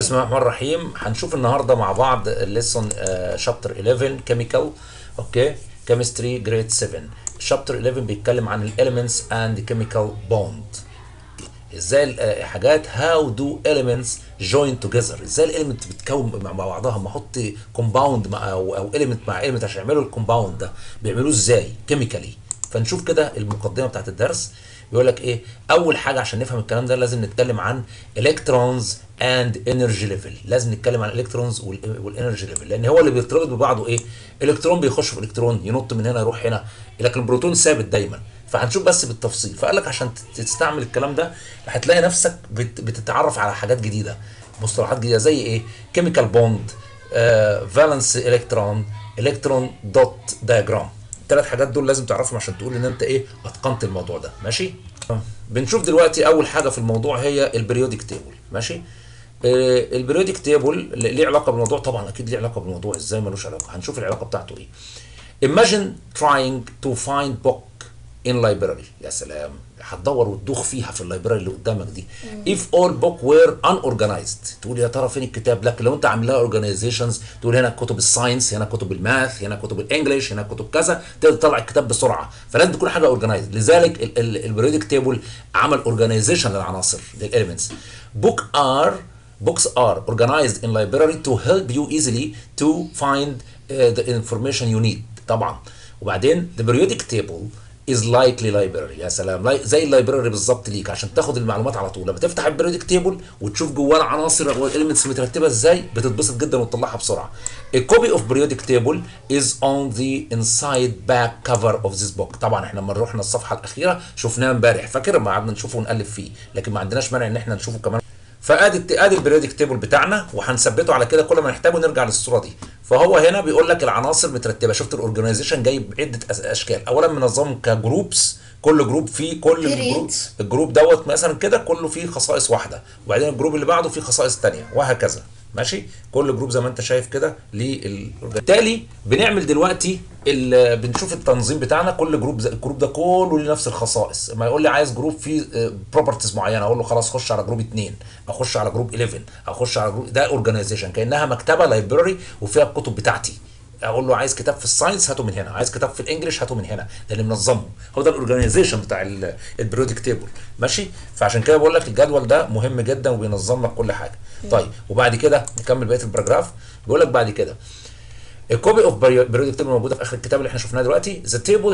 بسم الله الرحمن الرحيم هنشوف النهارده مع بعض الليسون شابتر 11 كيميكال اوكي كيمستري جريد 7 شابتر 11 بيتكلم عن الاليمنتس اند كيميكال بوند ازاي ال- حاجات هاو دو elements جوين توجذر ازاي الاليمنت بتكون مع مع بعضها اما احط كومباوند مع او او element مع element عشان يعملوا الكومباوند ده بيعملوه ازاي كيميكالي فنشوف كده المقدمه بتاعت الدرس بيقول لك ايه اول حاجه عشان نفهم الكلام ده لازم نتكلم عن الكترونز اند انرجي ليفل لازم نتكلم عن الالكترونز والانرجي ليفل لان هو اللي بيرتبط ببعضه ايه الكترون بيخش في الكترون ينط من هنا يروح هنا لكن البروتون ثابت دايما فهنشوف بس بالتفصيل فقال لك عشان تستعمل الكلام ده هتلاقي نفسك بت- بتتعرف على حاجات جديده مصطلحات جديده زي ايه كيميكال بوند فالنس الكترون الكترون دوت دايجرام الثلاث حاجات دول لازم تعرفهم عشان تقول ان انت ايه اتقنت الموضوع ده ماشي بنشوف دلوقتي اول حاجه في الموضوع هي البريودك تيبل ماشي البريودك تيبل ليه علاقه بالموضوع طبعا اكيد ليه علاقه بالموضوع ازاي ملوش علاقه هنشوف العلاقه بتاعته ايه Imagine trying to find book in library يا سلام هتدور وتدوخ فيها في اللايبراري اللي قدامك دي if all book were unorganized تقول يا ترى فين الكتاب لكن لو انت عامل لها organizations تقول هنا كتب الساينس هنا كتب الماث هنا كتب الانجليش هنا كتب كذا تقدر تطلع الكتاب بسرعه فلازم تكون حاجه organized لذلك البريودك تيبل عمل organization للعناصر للاليمنتس book are books are organized in library to help you easily to find uh, the information you need طبعا وبعدين the periodic table is likely library يا سلام لاي- زي اللايبراري بالظبط ليك عشان تاخد المعلومات على طول لما تفتح البريودك تيبل وتشوف جواه العناصر والاليمنتس مترتبه ازاي بتتبسط جدا وتطلعها بسرعه A copy of periodic table is on the inside back cover of this book طبعا احنا لما رحنا الصفحه الاخيره شفناه امبارح فاكر ما قعدنا نشوفه ونقلب فيه لكن ما عندناش مانع ان احنا نشوفه كمان فادي الت- ادي البريودك تيبل بتاعنا وهنثبته على كده كل ما نحتاجه نرجع للصوره دي فهو هنا بيقول لك العناصر مترتبه شفت الاورجنايزيشن جاي بعده أس- اشكال اولا منظمهم كجروبس كل جروب فيه كل الجروب Periods. الجروب دوت مثلا كده كله فيه خصائص واحده وبعدين الجروب اللي بعده فيه خصائص تانية وهكذا ماشي كل جروب زي ما انت شايف كده لل بالتالي بنعمل دلوقتي ال... بنشوف التنظيم بتاعنا كل جروب زي الجروب ده كله له نفس الخصائص ما يقول لي عايز جروب فيه بروبرتيز معينه اقول له خلاص خش على جروب 2 اخش على جروب 11 اخش على جروب ده اورجانيزيشن كانها مكتبه لايبراري وفيها الكتب بتاعتي اقول له عايز كتاب في الساينس هاته من هنا عايز كتاب في الانجليش هاته من هنا ده اللي منظمه هو ده الاورجانيزيشن بتاع البرودكت تيبل ماشي فعشان كده بقول لك الجدول ده مهم جدا وبينظم لك كل حاجه طيب وبعد كده نكمل بقيه الباراجراف بيقول لك بعد كده الكوبي اوف بريودك تيبل موجوده في اخر الكتاب اللي احنا شفناه دلوقتي ذا تيبل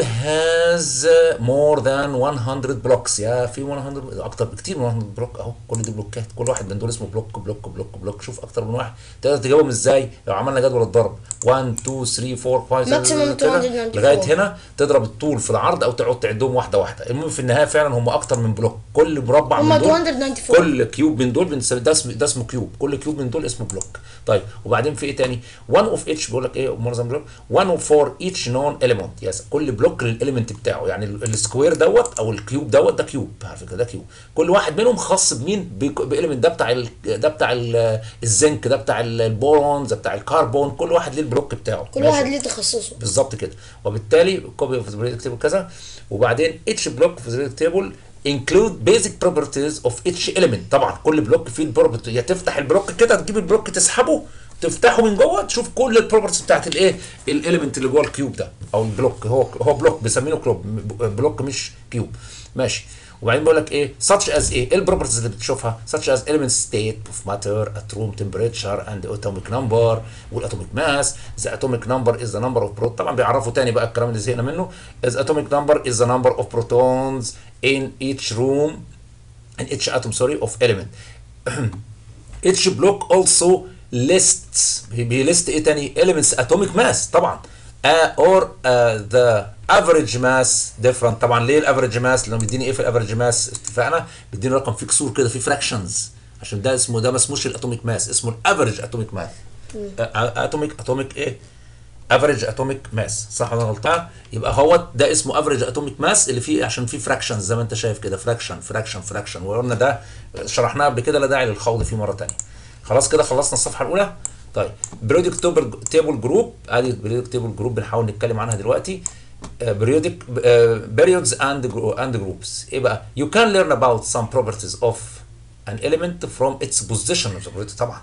هاز مور ذان 100 بلوكس يا في 100 اكتر بكتير من 100 بلوك اهو كل دي بلوكات كل واحد من دول اسمه بلوك بلوك بلوك بلوك شوف اكتر من واحد تقدر تجاوبهم ازاي لو عملنا جدول الضرب 1 2 3 4 5 Maximum كده 294. لغايه هنا تضرب الطول في العرض او تقعد تعدهم واحده واحده المهم في النهايه فعلا هم اكتر من بلوك كل مربع هم من دول 294. كل كيوب من دول بنسمي ده اسمه ده اسمه كيوب كل كيوب من دول اسمه بلوك طيب وبعدين في ايه تاني 1 اوف اتش بيقول لك ايه معظم بلوك 1 اوف 4 ايتش نون اليمنت يس كل بلوك للاليمنت بتاعه يعني ال- السكوير دوت او الكيوب دوت ده كيوب على فكره ده كيوب كل واحد منهم خاص بمين باليمنت ده بتاع ال ده بتاع ال- الزنك ده بتاع ال- البورونز ده بتاع الكربون كل واحد ليه البلوك بتاعه كل ماشي؟ واحد ليه تخصصه بالظبط كده وبالتالي كوبي اوف ذا تيبل كذا وبعدين each block of the table include basic properties of each element طبعا كل بلوك فيه البروبرتي يا تفتح البلوك كده تجيب البلوك تسحبه تفتحه من جوه تشوف كل البروبرتيز بتاعت الايه الاليمنت اللي جوه الكيوب ده او البلوك هو هو بلوك بيسمينه كلوب بلوك مش كيوب ماشي وبعدين بيقول لك ايه such as ايه ايه البروبرتيز اللي بتشوفها such as element state of matter at room temperature and atomic number والatomic mass the atomic number is the number of protons طبعا بيعرفوا تاني بقى الكلام اللي زهقنا منه as atomic number is the number of protons in each room in each atom sorry of element each block also lists بيليست ايه تاني elements atomic mass طبعا uh, or uh, the average mass different طبعا ليه الافريج ماس لانه بيديني ايه في الافريج ماس اتفقنا بيديني رقم فيه كسور كده فيه فراكشنز عشان ده اسمه ده ما اسموش الاتوميك ماس اسمه الافريج اتوميك ماس اتوميك اتوميك ايه افريج اتوميك ماس صح ولا غلطان يبقى هو ده اسمه افريج اتوميك ماس اللي فيه عشان فيه فراكشنز زي ما انت شايف كده فراكشن فراكشن فراكشن وقلنا ده شرحناه قبل كده لا داعي للخوض فيه مره ثانيه خلاص كده خلصنا الصفحه الاولى طيب بريودك تيبل جروب ادي بريودك تيبل جروب بنحاول نتكلم عنها دلوقتي بريودك periods and gro- and groups ايه بقى you can learn about some properties of an element from its position of the period طبعا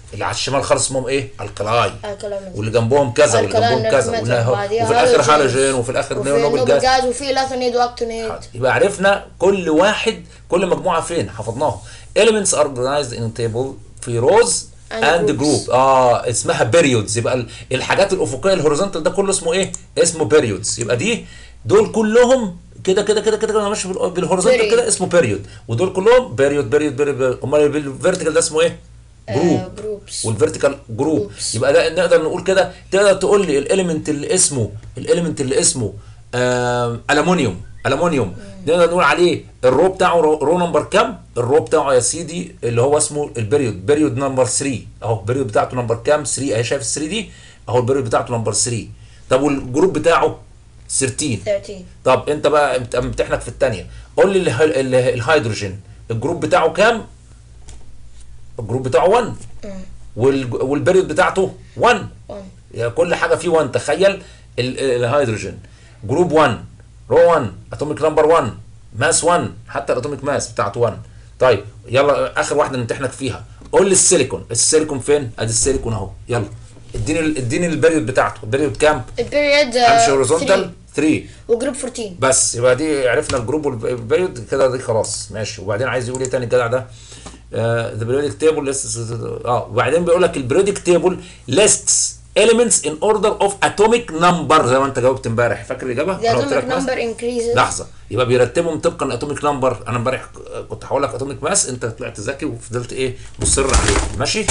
اللي على الشمال خالص اسمهم ايه الكلاي الكلاي. واللي جنبهم كذا واللي الكلاي جنبهم كذا نيوترال واللي- بعديها وفي الاخر هالوجين. هالوجين وفي الاخر وفي نوبل نوبل جاز جاز وفي لاثونيد واكتونيد يبقى عرفنا كل واحد كل مجموعه فين حفظناهم elements are organized in a table في rows And and groups. group اه اسمها periods يبقى ال- الحاجات الافقيه الهوريزونتال ده كله اسمه ايه اسمه periods يبقى دي دول كلهم كده كده كده كده انا ماشي بال- بالهوريزونتال Period. كده اسمه بيريود ودول كلهم بيريود بيريود بيريود امال الفيرتيكال ده اسمه ايه جروب جروبس والفيرتيكال جروب Groups. يبقى ده نقدر نقول كده تقدر تقول لي الاليمنت اللي اسمه الاليمنت اللي اسمه آم، الومنيوم الومنيوم نقدر نقول عليه الرو بتاعه رو, رو نمبر كام الرو بتاعه يا سيدي اللي هو اسمه البريود بريود نمبر 3 اهو البريود بتاعته نمبر كام 3 اهي شايف ال 3 دي اهو البريود بتاعته نمبر 3 طب والجروب بتاعه 13 13 طب انت بقى امت- امتحنك في الثانيه قول لي اله- اله- الهيدروجين الجروب بتاعه كام الجروب بتاعه 1 والج- والبريود بتاعته 1 1 يعني كل حاجه فيه 1 تخيل ال- ال- الهيدروجين جروب 1 رو 1 اتوميك نمبر 1 ماس 1 حتى الاتوميك ماس بتاعته 1 طيب يلا اخر واحده نمتحنك فيها قول لي السيليكون السيليكون فين ادي السيليكون اهو يلا اديني ال- اديني البريود بتاعته البريود كام البيريود امشي هوريزونتال 3 وجروب 14 بس يبقى دي عرفنا الجروب والبريود كده دي خلاص ماشي وبعدين عايز يقول ايه تاني الجدع ده ذا بريودك تيبل اه وبعدين بيقول لك البريودك تيبل lists elements in order of atomic number زي ما انت جاوبت امبارح فاكر الاجابه؟ The أنا قلت atomic لك ماس؟ number increases لحظه يبقى بيرتبهم طبقا لاتوميك نمبر انا امبارح كنت هقول لك اتوميك ماس انت طلعت ذكي وفضلت ايه مصر عليه ماشي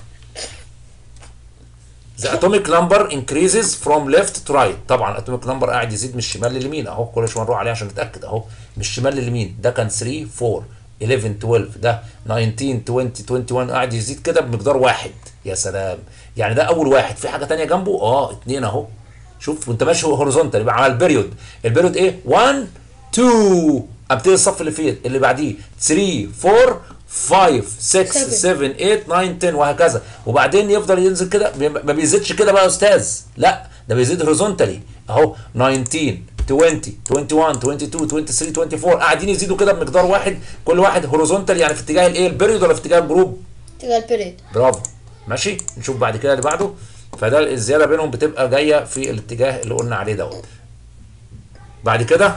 The atomic number increases from left to right طبعا الاتوميك نمبر قاعد يزيد من الشمال لليمين اهو كل شويه نروح عليه عشان نتاكد اهو من الشمال لليمين ده كان 3 4 11 12 ده 19 20 21 قاعد يزيد كده بمقدار واحد يا سلام يعني ده اول واحد في حاجه تانية جنبه اه اتنين اهو شوف وانت ماشي هوريزونتال يبقى على البريود البريود ايه 1 2 ابتدي الصف اللي فيه اللي بعديه 3 4 5 6 7 8 9 10 وهكذا وبعدين يفضل ينزل كده بي- ما بيزيدش كده بقى يا استاذ لا ده بيزيد هوريزونتالي اهو 19 20 21 22 23 24 قاعدين يزيدوا كده بمقدار واحد كل واحد هوريزونتال يعني في اتجاه الايه البريود ولا في اتجاه الجروب تبقى البيريود برافو ماشي نشوف بعد كده اللي بعده فده الزياده بينهم بتبقى جايه في الاتجاه اللي قلنا عليه دوت بعد كده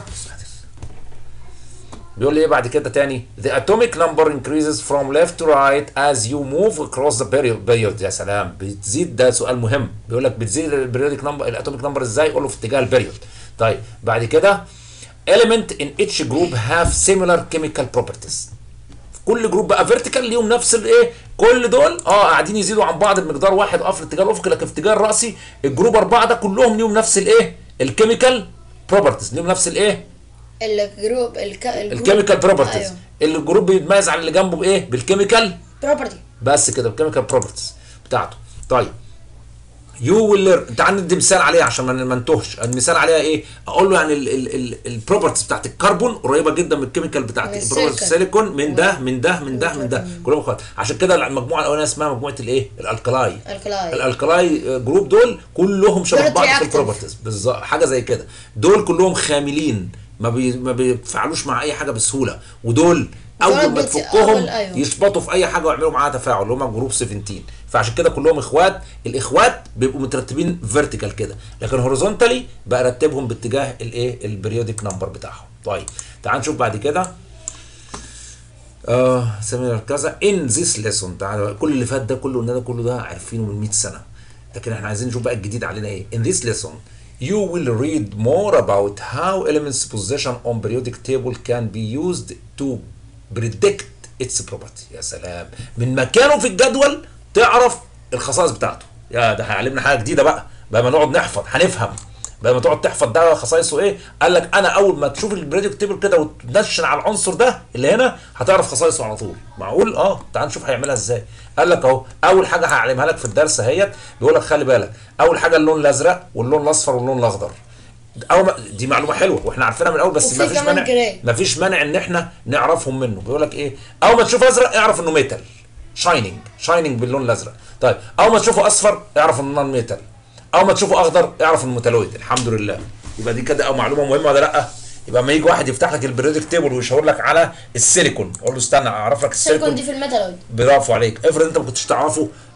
بيقول لي ايه بعد كده تاني the atomic number increases from left to right as you move across the period, period. يا سلام بتزيد ده سؤال مهم بيقول لك بتزيد البريودك نمبر الاتوميك نمبر ازاي قول له في اتجاه البريود طيب بعد كده element in each group have similar chemical properties كل جروب بقى فيرتيكال ليهم نفس الايه كل دول اه قاعدين يزيدوا عن بعض بمقدار واحد اه في الاتجاه الافقي لكن في الاتجاه الراسي الجروب اربعه ده كلهم ليهم نفس الايه الكيميكال بروبرتيز ليهم نفس الايه الجروب الك... الكيميكال بروبرتيز ايوه اللي الجروب بيتميز عن اللي جنبه بايه بالكيميكال بروبرتي بس كده بالكيميكال بروبرتيز بتاعته طيب يو ويل انت عندي مثال عليها عشان ما ما نتوهش المثال عليها ايه اقول له يعني البروبرتيز بتاعت الكربون قريبه جدا من الكيميكال بتاعت من البروبرتيز السيليكون. السيليكون من ده من ده من ده من ده كلهم اخوات عشان كده المجموعه الاولانيه اسمها مجموعه الايه الالكلاي الكلاي الالكلاي جروب دول كلهم شبه دول بعض في reactive. البروبرتيز بالظبط حاجه زي كده دول كلهم خاملين ما بي ما بيتفاعلوش مع اي حاجه بسهوله ودول اول دول ما بت- تفكهم أول- أيوه. يشبطوا في اي حاجه ويعملوا معاها تفاعل اللي هم جروب 17 فعشان كده كلهم اخوات الاخوات بيبقوا مترتبين فيرتيكال كده لكن هوريزونتالي برتبهم باتجاه الايه البريودك نمبر بتاعهم طيب تعال نشوف بعد كده اه سمير كذا ان ذيس ليسون تعالى بقى. كل اللي فات ده كله قلنا ده كله ده عارفينه من 100 سنه لكن احنا عايزين نشوف بقى الجديد علينا ايه in this lesson you will read more about how elements position on periodic table can be used to predict its property يا سلام من مكانه في الجدول تعرف الخصائص بتاعته يا ده هيعلمنا حاجه جديده بقى بقى ما نقعد نحفظ هنفهم بقى ما تقعد تحفظ ده خصائصه ايه قال لك انا اول ما تشوف البريدكت تيبل كده وتنشن على العنصر ده اللي هنا هتعرف خصائصه على طول معقول اه تعال نشوف هيعملها ازاي قال لك اهو اول حاجه هعلمها لك في الدرس اهيت بيقول لك خلي بالك اول حاجه اللون الازرق واللون الاصفر واللون الاخضر أو ما دي معلومه حلوه واحنا عارفينها من الاول بس وفي ما فيش كمان مانع جراي. ما فيش مانع ان احنا نعرفهم منه بيقول لك ايه اول ما تشوف ازرق اعرف انه ميتال شايننج شايننج باللون الازرق طيب اول ما تشوفه اصفر اعرف انه نون ميتال اول ما تشوفه اخضر اعرف انه ميتالويد الحمد لله يبقى دي كده أو معلومه مهمه ولا لا يبقى لما يجي واحد يفتح لك البريودك تيبل ويشاور لك على السيليكون قول له استنى اعرف لك السيليكون السيليكون دي في الميتالويد برافو عليك افرض انت ما كنتش تعرفه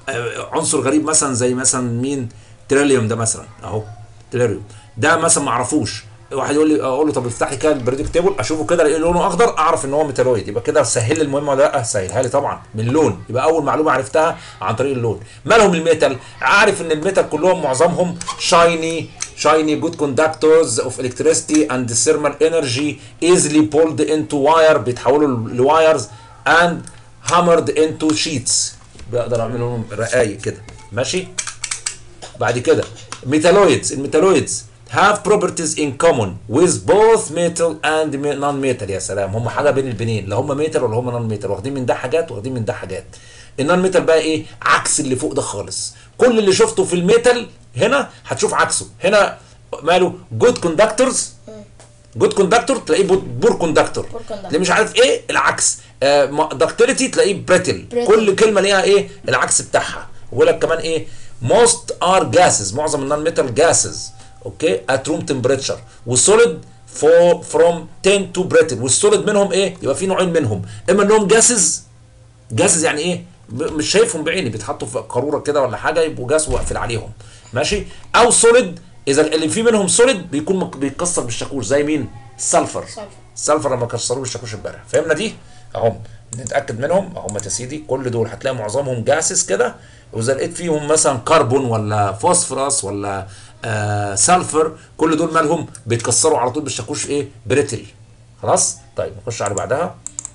آه، عنصر غريب مثلا زي مثلا مين تريليوم ده مثلا اهو تريليوم ده مثلا ما اعرفوش واحد يقول لي اقول له طب افتح لي كده البريدكت تيبل اشوفه كده الاقي لونه اخضر اعرف ان هو ميتالويد يبقى كده سهل لي المهمه ولا لا سهلها لي طبعا من اللون يبقى اول معلومه عرفتها عن طريق اللون مالهم الميتال عارف ان الميتال كلهم معظمهم شايني shiny good conductors of electricity and thermal energy easily pulled into wire بيتحولوا لوايرز and hammered into sheets بقدر اعمل لهم رقايق كده ماشي بعد كده ميتالويدز الميتالويدز have properties in common with both metal and non metal يا سلام هم حاجه بين البنين لا هم ميتال ولا هم نون ميتال واخدين من ده حاجات واخدين من ده حاجات النون ميتال بقى ايه عكس اللي فوق ده خالص كل اللي شفته في الميتال هنا هتشوف عكسه هنا ماله جود كوندكتورز جود كوندكتور تلاقيه بور كوندكتور conductor. اللي مش عارف ايه العكس دكتيليتي تلاقيه بريتل Brittle. كل كلمه ليها ايه العكس بتاعها ويقول لك كمان ايه most are gases معظم النون ميتال gases اوكي at room temperature والسوليد for from 10 to brittle والسوليد منهم ايه يبقى في نوعين منهم اما انهم gases جاسز يعني ايه ب- مش شايفهم بعيني بيتحطوا في قاروره كده ولا حاجه يبقوا جاس واقفل عليهم ماشي او سوليد اذا اللي في منهم سوليد بيكون مك- بيتكسر بالشاكوش زي مين السلفر سلفر. السلفر لما كسروه بالشاكوش امبارح فهمنا دي اهم نتاكد منهم اهم يا سيدي كل دول هتلاقي معظمهم جاسس كده واذا لقيت فيهم مثلا كربون ولا فوسفورس ولا آه سلفر كل دول مالهم بيتكسروا على طول بالشاكوش ايه بريتل خلاص طيب نخش على اللي بعدها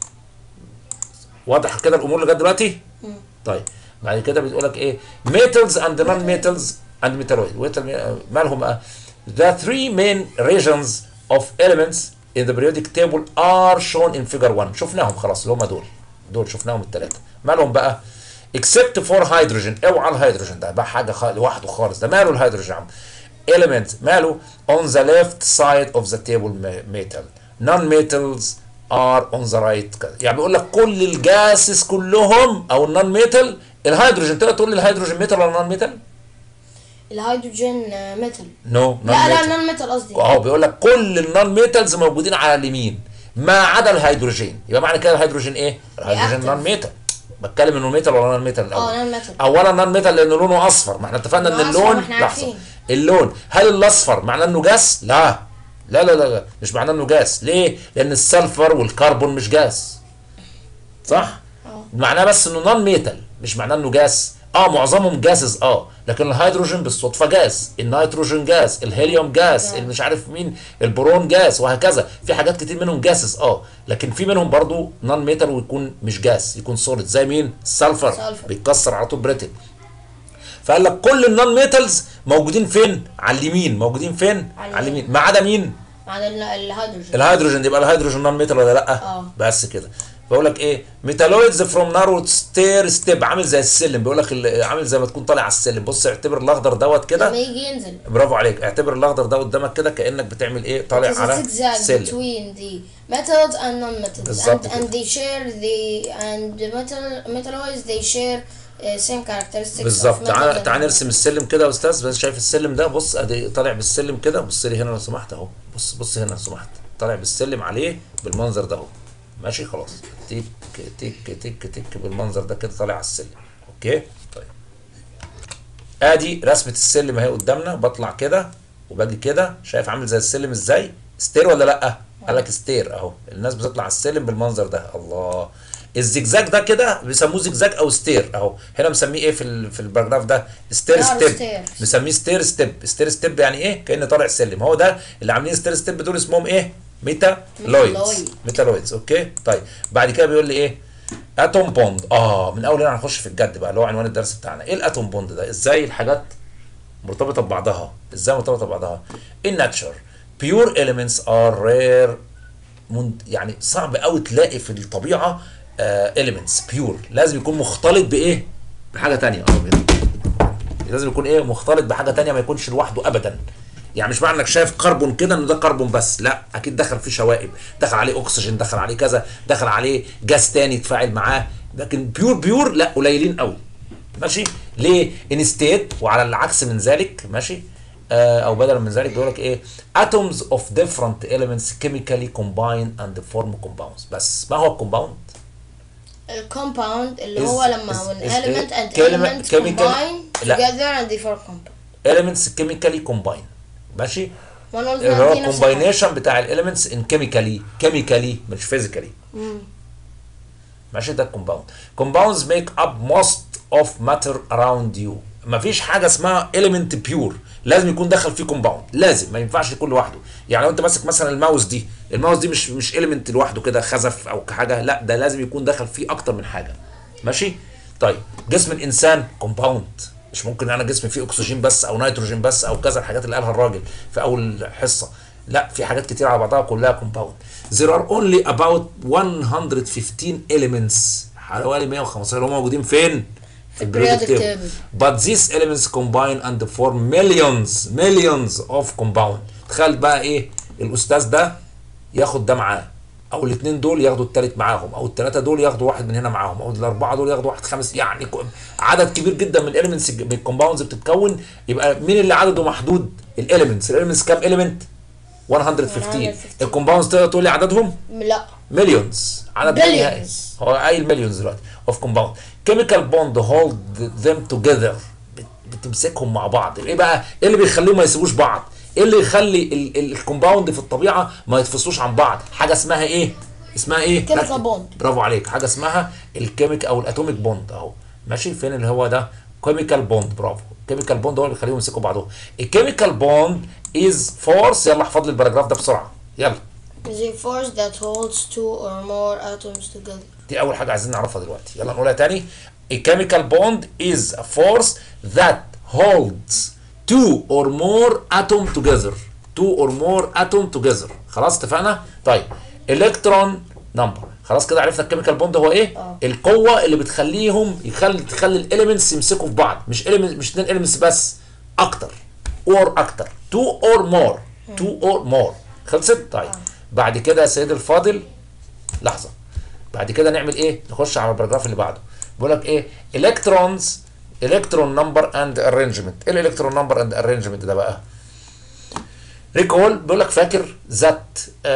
واضح كده الامور لغايه دلوقتي طيب بعد كده بتقول لك ايه metals and non metals and metalloid metal- مالهم بقى the three main regions of elements in the periodic table are shown in figure 1 شفناهم خلاص اللي هم دول دول شفناهم الثلاثه مالهم بقى except for hydrogen اوعى الهيدروجين ده بقى حاجه خ... لوحده خالص ده ماله الهيدروجين يا عم element ماله on the left side of the table ma- metal non metals are on the right كده. يعني بيقول لك كل الجاسس كلهم او النون ميتال الهيدروجين تقدر تقول لي الهيدروجين ميتال ولا نون ميتال؟ الهيدروجين آه، ميتال نو لا لا نون ميتال قصدي اهو بيقول لك كل النون ميتالز موجودين على اليمين ما عدا الهيدروجين يبقى معنى كده الهيدروجين ايه؟ الهيدروجين Reactive. نون ميتال بتكلم انه ميتال ولا نون ميتال الاول اه نون ميتال اولا نون ميتال لانه لونه اصفر ما احنا اتفقنا ان لونه أصفر، اللون ما احنا لحظه عارفين. اللون هل الاصفر معناه انه جاس؟ لا لا لا لا, لا. مش معناه انه جاس ليه؟ لان السلفر والكربون مش جاس صح؟ اه. معناه بس انه نون ميتال مش معناه انه جاس اه معظمهم جاسز اه لكن الهيدروجين بالصدفه جاس النيتروجين جاس الهيليوم جاس جاس. اللي مش عارف مين البرون جاس وهكذا في حاجات كتير منهم جاسز اه لكن في منهم برضو نون ميتال ويكون مش جاس يكون سوليد زي مين السلفر سلفر. بيتكسر على طول بريتل فقال لك كل النون ميتالز موجودين فين على اليمين موجودين فين على على اليمين ما عدا مين مع ال- الهيدروجين الهيدروجين يبقى الهيدروجين نون ميتال ولا لا اه. بس كده بقول لك ايه ميتالويدز فروم نارو ستير ستيب عامل زي السلم بيقول لك ال- عامل زي ما تكون طالع على السلم بص اعتبر الاخضر دوت كده لما يجي ينزل برافو عليك اعتبر الاخضر ده قدامك كده كانك بتعمل ايه طالع It is a على zigzag سلم between the metals and non-metals بالظبط and, كده. and they share the and the metal metalloids they share uh, same characteristics of بالظبط metal تعال and تعال non-metals. نرسم السلم كده يا استاذ بس شايف السلم ده بص ادي طالع بالسلم كده بص لي هنا لو سمحت اهو بص بص هنا لو سمحت طالع بالسلم عليه بالمنظر ده اهو ماشي خلاص تك تك تك تك بالمنظر ده كده طالع على السلم اوكي طيب ادي رسمه السلم اهي قدامنا بطلع كده وباجي كده شايف عامل زي السلم ازاي ستير ولا لا قال لك ستير اهو الناس بتطلع على السلم بالمنظر ده الله الزجزاج ده كده بيسموه زجزاج او ستير اهو هنا مسميه ايه في ال- في الباراجراف ده ستير نار ستيب stairs. مسميه ستير ستيب ستير ستيب يعني ايه كان طالع سلم هو ده اللي عاملين ستير ستيب دول اسمهم ايه ميتالويدز ميتالويد. ميتالويدز اوكي طيب بعد كده بيقول لي ايه اتوم بوند اه من اول هنا هنخش في الجد بقى اللي هو عنوان الدرس بتاعنا ايه الاتوم بوند ده ازاي الحاجات مرتبطه ببعضها ازاي مرتبطه ببعضها in nature pure elements are rare مند... يعني صعب قوي تلاقي في الطبيعه آه elements pure لازم يكون مختلط بايه بحاجه تانية اه كده. لازم يكون ايه مختلط بحاجه تانية ما يكونش لوحده ابدا يعني مش معنى انك شايف كربون كده ان ده كربون بس لا اكيد دخل فيه شوائب دخل عليه اكسجين دخل عليه كذا دخل عليه جاز تاني يتفاعل معاه لكن بيور بيور لا قليلين قوي ماشي ليه ان ستيت وعلى العكس من ذلك ماشي آه او بدلا من ذلك بيقول لك ايه atoms of different elements chemically combine and form compounds بس ما هو الكومباوند الكومباوند اللي is- هو لما is- when is- element is- and كلمة- element chemical- combine لا. together and they form compound elements chemically combine ماشي وانا قلت اللي هو دي نفس الحاجة. combination بتاع الاليمنتس ان كيميكالي كيميكالي مش فيزيكالي ماشي ده الكومباوند compounds make up most of matter around you مفيش حاجه اسمها element pure لازم يكون دخل فيه كومباوند لازم ما ينفعش يكون لوحده يعني لو انت ماسك مثلا الماوس دي الماوس دي مش مش element لوحده كده خزف او حاجه لا ده لازم يكون دخل فيه اكتر من حاجه ماشي طيب جسم الانسان كومباوند مش ممكن انا جسمي فيه اكسجين بس او نيتروجين بس او كذا الحاجات اللي قالها الراجل في اول حصه لا في حاجات كتير على بعضها كلها كومباوند there are only about 115 elements حوالي 115 اللي هم موجودين فين في periodic periodic table. but these elements combine and form millions millions of compound تخيل بقى ايه الاستاذ ده ياخد ده معاه او الاثنين دول ياخدوا الثالث معاهم او الثلاثه دول ياخدوا واحد من هنا معاهم او الاربعه دول ياخدوا واحد خامس يعني ك- عدد كبير جدا من الاليمنتس من الكومباوندز بتتكون يبقى مين اللي عدده محدود الاليمنتس الاليمنتس كام اليمنت 115 115. الكومباوندز تقدر تقول لي عددهم لا مليونز عدد لا نهائي Billions. هو قايل مليونز دلوقتي اوف كومباوند كيميكال بوند هولد ذيم توجذر بتمسكهم مع بعض ايه بقى ايه اللي بيخليهم ما يسيبوش بعض ايه اللي يخلي ال- ال- الكومباوند في الطبيعه ما يتفصلوش عن بعض حاجه اسمها ايه اسمها ايه Chemical ركز. bond. برافو عليك حاجه اسمها الكيميك او الاتوميك بوند اهو ماشي فين اللي هو ده كيميكال بوند برافو كيميكال بوند هو اللي بيخليهم يمسكوا بعضهم الكيميكال بوند از فورس يلا احفظ لي الباراجراف ده بسرعه يلا is a force that holds two or more atoms together دي اول حاجه عايزين نعرفها دلوقتي يلا نقولها تاني A chemical bond is a force that holds two or more atom together two or more atom together خلاص اتفقنا طيب الكترون نمبر خلاص كده عرفنا الكيميكال بوند هو ايه اه. القوه اللي بتخليهم يخلي تخلي الاليمنتس يمسكوا في بعض مش element مش اتنين اليمنتس بس اكتر اور اكتر two or more two or more خلصت طيب بعد كده يا سيد الفاضل لحظه بعد كده نعمل ايه نخش على الباراجراف اللي بعده بيقول لك ايه الكترونز الكترون نمبر اند ارينجمنت ايه الالكترون نمبر اند ارينجمنت ده بقى ريكول بيقول لك فاكر ذات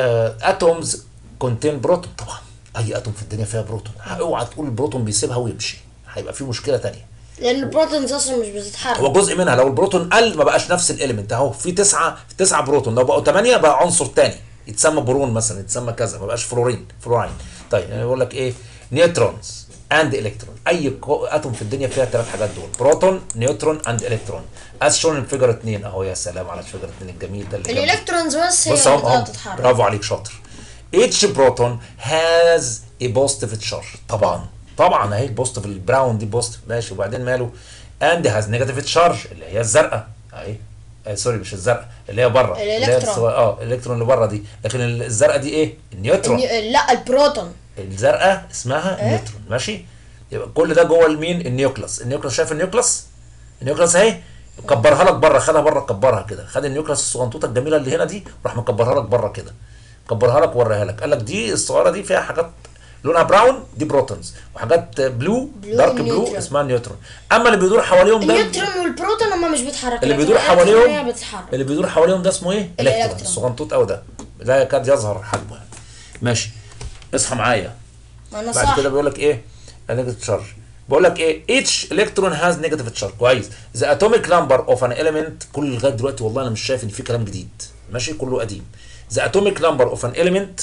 اتومز كونتين بروتون طبعا اي اتوم في الدنيا فيها بروتون اوعى تقول البروتون بيسيبها ويمشي هيبقى في مشكله تانية لان البروتونز اصلا مش بتتحرك هو جزء منها لو البروتون قل ما بقاش نفس الاليمنت اهو في تسعه تسعه بروتون لو بقوا ثمانيه بقى عنصر تاني يتسمى برون مثلا يتسمى كذا ما بقاش فلورين فلوراين طيب يعني بيقول لك ايه نيوترونز اند الكترون اي كو- اتوم في الدنيا فيها الثلاث حاجات دول بروتون نيوترون اند الكترون از شون فيجر 2 اهو يا سلام على الفيجر 2 الجميل ده اللي جنبه. الالكترونز بس هي بص اللي اهو بتقدر اهو تتحرك برافو عليك شاطر each proton has a positive charge طبعا طبعا اهي بوزيتيف البراون دي بوزيتيف ماشي وبعدين ماله and has negative charge اللي هي الزرقاء اهي آه سوري مش الزرقاء اللي هي بره اللي هي الإلكترون. السوا- اه الالكترون اللي بره دي لكن الزرقاء دي ايه النيوترون النيو- لا البروتون الزرقاء اسمها إيه؟ نيوترون ماشي يبقى كل ده جوه المين النيوكلاس النيوكلاس شايف النيوكلاس النيوكلاس اهي كبرها لك بره خدها بره كبرها كده خد النيوكلاس الصغنطوطه الجميله اللي هنا دي وراح مكبرها لك بره كده كبرها لك ووريها لك قال لك دي الصغيره دي فيها حاجات لونها براون دي بروتونز وحاجات بلو بلو دارك بلو نيوترون. اسمها نيوترون اما اللي بيدور حواليهم ده النيوترون والبروتون هما مش بيتحركوا اللي لكن بيدور الإلكترون حواليهم هي بتتحرك اللي بيدور حواليهم ده اسمه ايه؟ الكترون الإلكترون. الصغنطوط قوي ده لا يكاد يظهر حجمه يعني. ماشي اصحى معايا ما انا بعد صح كده بيقول لك ايه نيجاتيف تشارج بقول لك ايه each electron has negative charge كويس the atomic number of an element كل لغايه دلوقتي والله انا مش شايف ان في كلام جديد ماشي كله قديم the atomic number of an element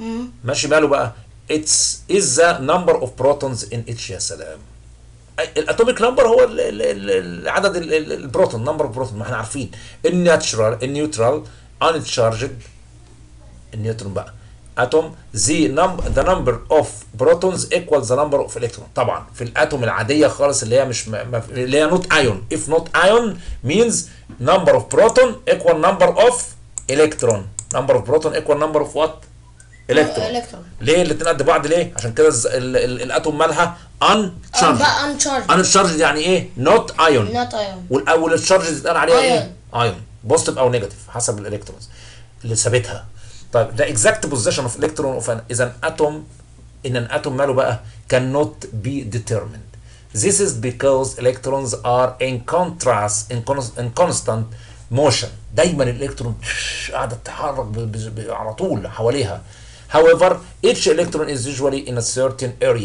ماشي ماله بقى it's is the number of protons in each يا سلام الاتوميك نمبر هو ال ال ال ال عدد ال- ال- البروتون نمبر بروتون ما احنا عارفين الناتشرال النيوترال uncharged النيوترون بقى اتوم the number the number of protons equals the number of electron طبعا في الاتوم العاديه خالص اللي هي مش م... م... اللي هي not ion if not ion means number of proton equal number of electron number of proton equal number of what electron electron. ليه الاثنين قد بعض ليه عشان كده الز- ال... ال... الاتوم مالها اه uncharged بقى uncharged uncharged يعني ايه not ion not ion والاول الشارج يتقال عليها ايه؟ Ion. ايون بوزيتيف او نيجاتيف حسب الالكترونز اللي ثابتها طيب the exact position of electron of an is an atom in an atom ماله بقى cannot be determined this is because electrons are in contrast in, cons- in constant motion دايما الالكترون قاعده تتحرك ب- ب- ب- على طول حواليها however each electron is usually in a certain area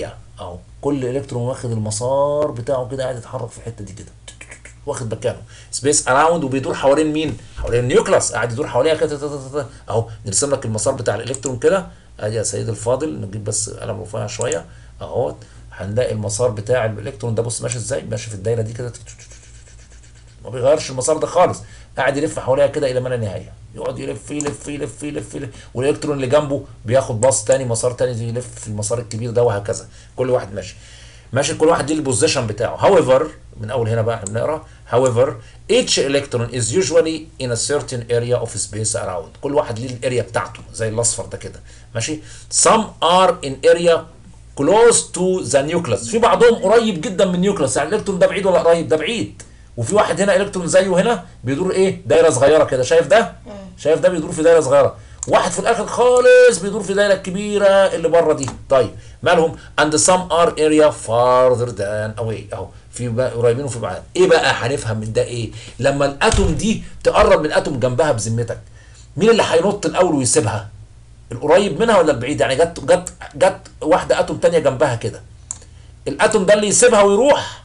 اهو كل الكترون واخد المسار بتاعه كده قاعد يتحرك في الحته دي كده واخد مكانه سبيس اراوند وبيدور حوالين مين؟ حوالين النيوكلاس قاعد يدور حواليها كده تا- تا- تا- تا. اهو نرسم لك المسار بتاع الالكترون كده ادي يا سيدي الفاضل نجيب بس قلم رفيع شويه اهوت هنلاقي المسار بتاع الالكترون ده بص ماشي ازاي؟ ماشي في الدايره دي كده ما بيغيرش المسار ده خالص قاعد يلف حواليها كده الى ما لا نهايه يقعد يلف يلف يلف يلف, يلف. والالكترون اللي جنبه بياخد باص تاني مسار تاني يلف في المسار الكبير ده وهكذا كل واحد ماشي ماشي كل واحد ليه البوزيشن بتاعه however من اول هنا بقى احنا بنقرا however each electron is usually in a certain area of space around كل واحد ليه الاريا بتاعته زي الاصفر ده كده ماشي some are in area close to the nucleus في بعضهم قريب جدا من النيوكليوس يعني الالكترون ده بعيد ولا قريب ده بعيد وفي واحد هنا الكترون زيه هنا بيدور ايه دايره صغيره كده شايف ده شايف ده بيدور في دايره صغيره واحد في الاخر خالص بيدور في دايره كبيره اللي بره دي طيب مالهم and some are area farther than away اهو في بقى قريبين وفي بعاد ايه بقى هنفهم من ده ايه لما الاتوم دي تقرب من اتوم جنبها بذمتك مين اللي هينط الاول ويسيبها القريب منها ولا البعيد يعني جت جت جت واحده اتوم تانية جنبها كده الاتوم ده اللي يسيبها ويروح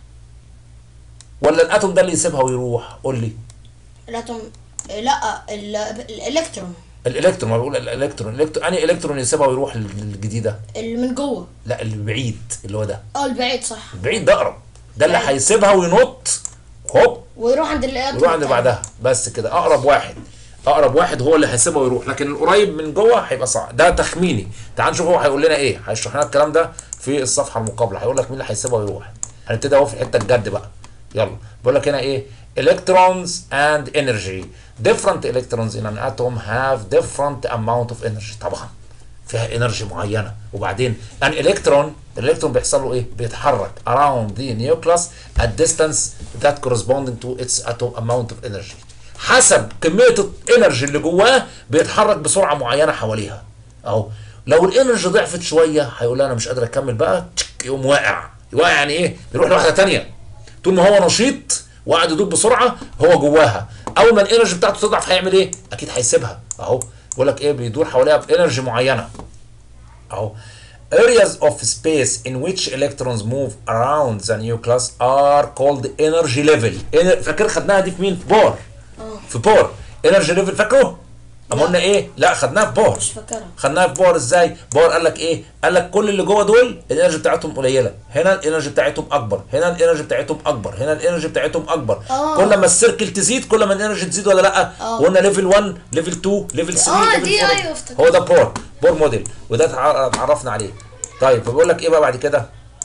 ولا الاتوم ده اللي يسيبها ويروح قول لي الاتوم لا ال- الالكترون الالكترون ما بقول الالكترون الالكترون انهي الكترون يسيبها ويروح للجديده اللي من جوه لا البعيد اللي هو ده اه البعيد صح البعيد ده اقرب ده اللي بعيد. هيسيبها وينط هوب ويروح عند الاتوم ويروح عند التاني. بعدها بس كده اقرب واحد اقرب واحد هو اللي هيسيبها ويروح لكن القريب من جوه هيبقى صعب ده تخميني تعال نشوف هو هيقول لنا ايه هيشرح لنا الكلام ده في الصفحه المقابله هيقول لك مين اللي هيسيبها ويروح هنبتدي اهو في الحته الجد بقى يلا بيقول لك هنا ايه electrons and energy different electrons in an atom have different amount of energy طبعا فيها انرجي معينه وبعدين ان الكترون الالكترون بيحصل له ايه بيتحرك around the nucleus at distance that corresponding to its atom amount of energy حسب كميه الانرجي اللي جواه بيتحرك بسرعه معينه حواليها اهو لو الانرجي ضعفت شويه هيقول لها انا مش قادر اكمل بقى تشك، يقوم واقع واقع يعني ايه بيروح لواحده تانية طول ما هو نشيط وقاعد يدور بسرعه هو جواها اول ما الانرجي بتاعته تضعف هيعمل ايه اكيد هيسيبها اهو بيقول لك ايه بيدور حواليها بانرجي معينه اهو areas of space in which electrons move around the nucleus are called energy level Ener- فاكر خدناها دي في مين في بور في بور energy level فاكره اما قلنا ايه لا خدناها في بور مش فاكرها خدناها في باور ازاي؟ باور قال لك ايه؟ قال لك كل اللي جوه دول الانرجي بتاعتهم قليله، هنا الانرجي بتاعتهم اكبر، هنا الانرجي بتاعتهم اكبر، هنا الانرجي بتاعتهم اكبر، آه. كل ما السيركل تزيد كل ما الانرجي تزيد ولا لا؟ آه. وقلنا ليفل 1 ليفل 2 ليفل 3 آه، ليفل دي 4 أيوة افتكرت. هو ده بور بور موديل وده تع- اتعرفنا عليه. طيب فبيقول لك ايه بقى بعد كده؟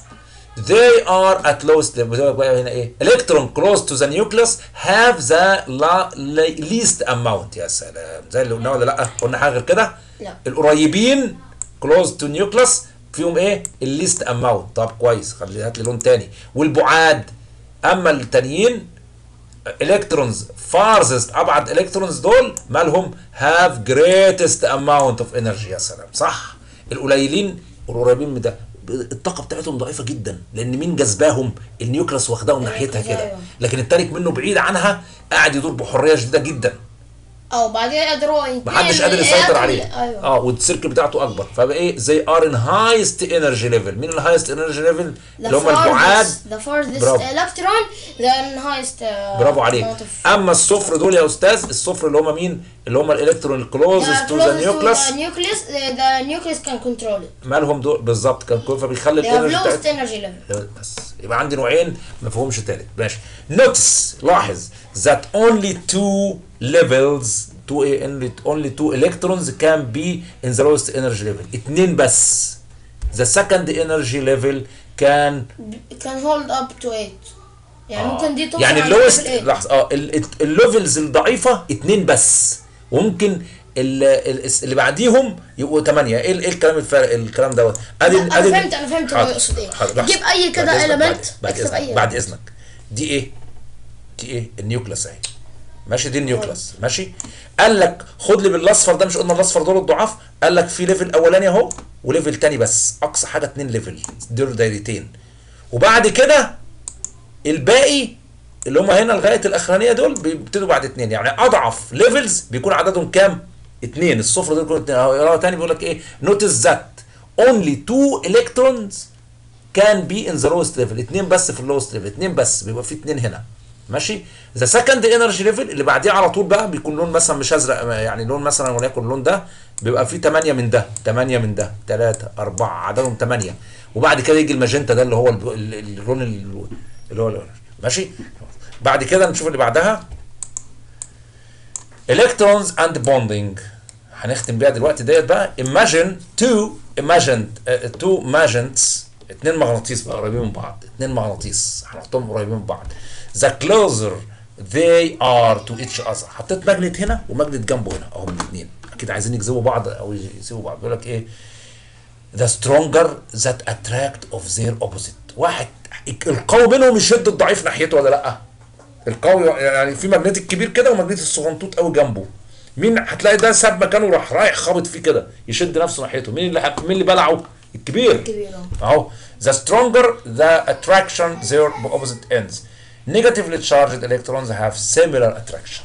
They are at lowest level بيقول لك بقى هنا ايه؟ Electron close to the nucleus have the la- le- least amount يا سلام زي اللي قلناه ولا لا؟ قلنا حاجه غير كده؟ لا. القريبين close to nucleus فيهم ايه؟ الليست اماونت طب كويس خلي هات لي لون تاني والبعاد اما التانيين الكترونز فارزست ابعد الكترونز دول مالهم هاف جريتست اماونت اوف انرجي يا سلام صح القليلين والقريبين من ده الطاقه بتاعتهم ضعيفه جدا لان مين جذباهم النيوكليوس واخداهم ناحيتها كده أيوة. لكن التاني منه بعيد عنها قاعد يدور بحريه شديده جدا اه وبعدين قدروا محدش قادر يسيطر عليه ايوه اه والسيركل بتاعته اكبر فبقى ايه زي ار ان هايست انرجي ليفل مين الهايست انرجي ليفل اللي هم البعاد the farthest برافو. electron the highest uh, برافو عليك amount of- اما الصفر دول يا استاذ الصفر اللي هم مين اللي هم الالكترون the الكلوزست تو ذا closest to نيوكليس the nucleus the, the nucleus can control it مالهم دول بالظبط كان كل فبيخلي they have الانرجي lowest بتاعتهم energy level بس يبقى عندي نوعين ما فيهمش تالت ماشي نوتس لاحظ that only two levels two only only two electrons can be in the lowest energy level اتنين بس the second energy level can can hold up to it يعني آه. ممكن دي توصل يعني عند اللوست level eight. لحظه اه الليفلز الضعيفه اتنين بس وممكن ال- ال- اللي بعديهم يبقوا ثمانيه ايه ال- ايه الكلام الفرق الكلام دوت ادي لا، أنا فهمت- أنا فهمت هو حاضر، يقصد إيه. حاضر، لحظة. جيب أي كده بعد إذنك، element، بعد- بعد اكتب اذنك أي بعد اذنك دي ايه دي ايه النيوكلس اهي ماشي دي النيوكلس ماشي قال لك خد لي بالاصفر ده مش قلنا الاصفر دول الضعاف قال لك في ليفل اولاني اهو وليفل تاني بس اقصى حاجه اتنين ليفل دول دايرتين وبعد كده الباقي اللي هم هنا لغايه الاخرانيه دول بيبتدوا بعد اتنين يعني اضعف ليفلز بيكون عددهم كام؟ اتنين الصفر دول يكونوا اتنين اهو يقراها تاني بيقول لك ايه؟ notice that only two electrons كان بي ان ذا لوست ليفل اتنين بس في اللوست ليفل اتنين بس بيبقى في اتنين هنا ماشي ذا سكند انرجي ليفل اللي بعديه على طول بقى بيكون لون مثلا مش ازرق يعني لون مثلا وليكن اللون ده بيبقى فيه 8 من ده 8 من ده 3 4 عددهم 8 وبعد كده يجي الماجنتا ده اللي هو الب- ال- ال- اللون ال- اللي هو الأورنج. ماشي بعد كده نشوف اللي بعدها electrons and bonding هنختم بيها دلوقتي ديت بقى imagine two imagined uh, two magnets اتنين مغناطيس بقى قريبين من بعض اتنين مغناطيس هنحطهم قريبين من بعض the closer they are to each other حطيت ماجنت هنا وماجنت جنبه هنا اهم الاثنين اكيد عايزين يجذبوا بعض او يسيبوا بعض بيقول لك ايه the stronger that attract of their opposite واحد القوي منهم يشد الضعيف ناحيته ولا لا القوي يعني في ماجنيت الكبير كده وماجنيت الصغنطوط قوي جنبه مين هتلاقي ده ساب مكانه راح رايح خابط فيه كده يشد نفسه ناحيته مين اللي مين اللي بلعه الكبير كبير اه اهو the stronger the attraction their opposite ends negatively charged electrons have similar attraction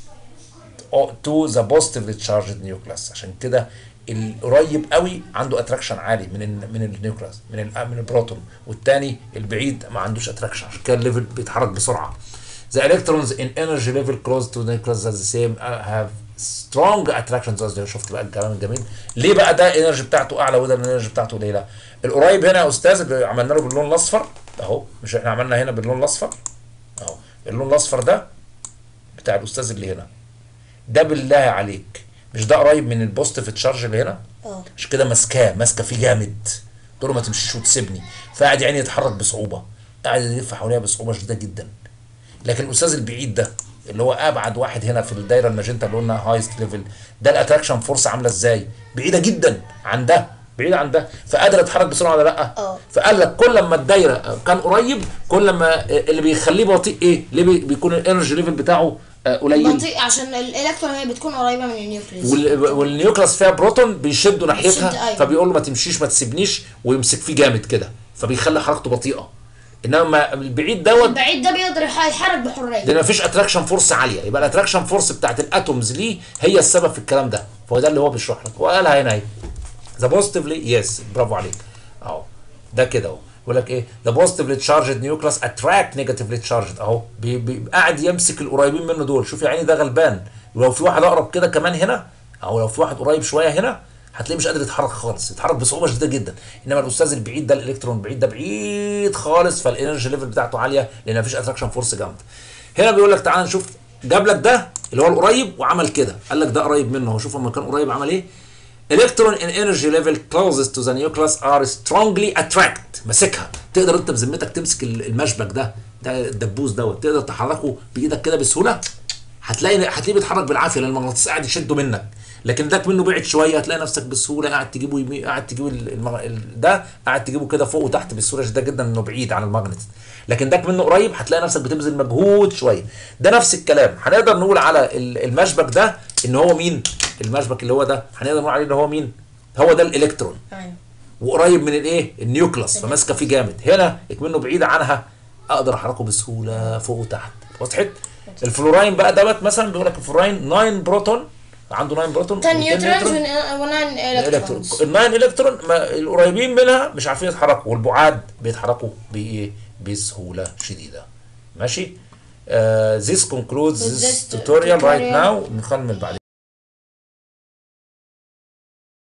to the positively charged nucleus عشان كده القريب قوي عنده اتراكشن عالي من ال من النيوكلاس من ال من البروتون والتاني البعيد ما عندوش اتراكشن عشان كده الليفل بيتحرك بسرعه The electrons in energy level close to the nucleus are the same uh, have strong attraction زي شفت بقى الكلام الجميل ليه بقى ده الانرجي بتاعته اعلى وده الانرجي بتاعته قليله القريب هنا يا استاذ اللي عملنا له باللون الاصفر اهو مش احنا عملنا هنا باللون الاصفر اهو اللون الاصفر ده بتاع الاستاذ اللي هنا ده بالله عليك مش ده قريب من البوزيتيف تشارج اللي هنا اه عشان كده ماسكاه ماسكه فيه جامد تقول له ما تمشيش وتسيبني فقاعد يعني يتحرك بصعوبه قاعد يلف حواليها بصعوبه شديده جدا لكن الاستاذ البعيد ده اللي هو ابعد واحد هنا في الدايره الماجنتا اللي قلنا هايست ليفل ده الاتراكشن فورس عامله ازاي بعيده جدا عن ده بعيده عن ده فقادر يتحرك بسرعه ولا لا اه. فقال لك كل ما الدايره كان قريب كل ما اللي بيخليه بطيء ايه ليه بي- بيكون الانرجي ليفل بتاعه آه، قليل بطيء عشان الالكترون هي بتكون قريبه من النيوكليوس وال- والنيوكلاس فيها بروتون بيشدوا بيشد، ناحيتها أيوة. فبيقول له ما تمشيش ما تسيبنيش ويمسك فيه جامد كده فبيخلي حركته بطيئه انما البعيد دوت البعيد ده بيقدر يح- يتحرك بحريه لان مفيش اتراكشن فورس عاليه يبقى الاتراكشن فورس بتاعت الاتومز ليه هي السبب في الكلام ده فهو ده اللي هو بيشرح لك هو قالها هنا اهي ذا بوزيتيفلي يس برافو عليك اهو ده كده اهو بيقول لك ايه ذا بوزيتيفلي تشارجد نيوكلاس اتراكت نيجاتيفلي تشارجد اهو بي- بي- قاعد يمسك القريبين منه دول شوف يا عيني ده غلبان ولو في واحد اقرب كده كمان هنا او لو في واحد قريب شويه هنا هتلاقيه مش قادر يتحرك خالص يتحرك بصعوبه شديده جدا انما الاستاذ البعيد ده الالكترون البعيد ده بعيد خالص فالانرجي ليفل بتاعته عاليه لان مفيش اتراكشن فورس جامد هنا بيقول لك تعال نشوف جاب لك ده اللي هو القريب وعمل كده قال لك ده قريب منه هو شوف لما كان قريب عمل ايه electron in energy level closest to the nucleus are strongly attract ماسكها تقدر انت بذمتك تمسك ال- المشبك ده ده الدبوس دوت تقدر تحركه بايدك كده بسهوله هتلاقي هتلاقيه بيتحرك بالعافيه لان المغناطيس قاعد يشده منك لكن ده منه بعد شويه هتلاقي نفسك بسهوله قاعد تجيبه يمين قاعد تجيبه ال- المغ... ال- ده قاعد تجيبه كده فوق وتحت بسهوله شديده جدا انه بعيد عن المغناطيس لكن ده منه قريب هتلاقي نفسك بتبذل مجهود شويه ده نفس الكلام هنقدر نقول على ال- المشبك ده ان هو مين المشبك اللي هو ده هنقدر نقول عليه ان هو مين هو ده الالكترون ايوه وقريب من الايه النيوكلاس فماسكه فيه جامد هنا اكمنه بعيد عنها اقدر احركه بسهوله فوق وتحت وضحت الفلوراين بقى دوت مثلا بيقول لك الفلوراين 9 بروتون عنده 9 بروتون 10 و10 نيوترونز نيوترون. و 9 الالكترون الكترونز الناين الكترون ما القريبين منها مش عارفين يتحركوا والبعاد بيتحركوا بايه بسهوله شديده ماشي uh, this concludes With this this tutorial right tutorial. now نكمل بعدين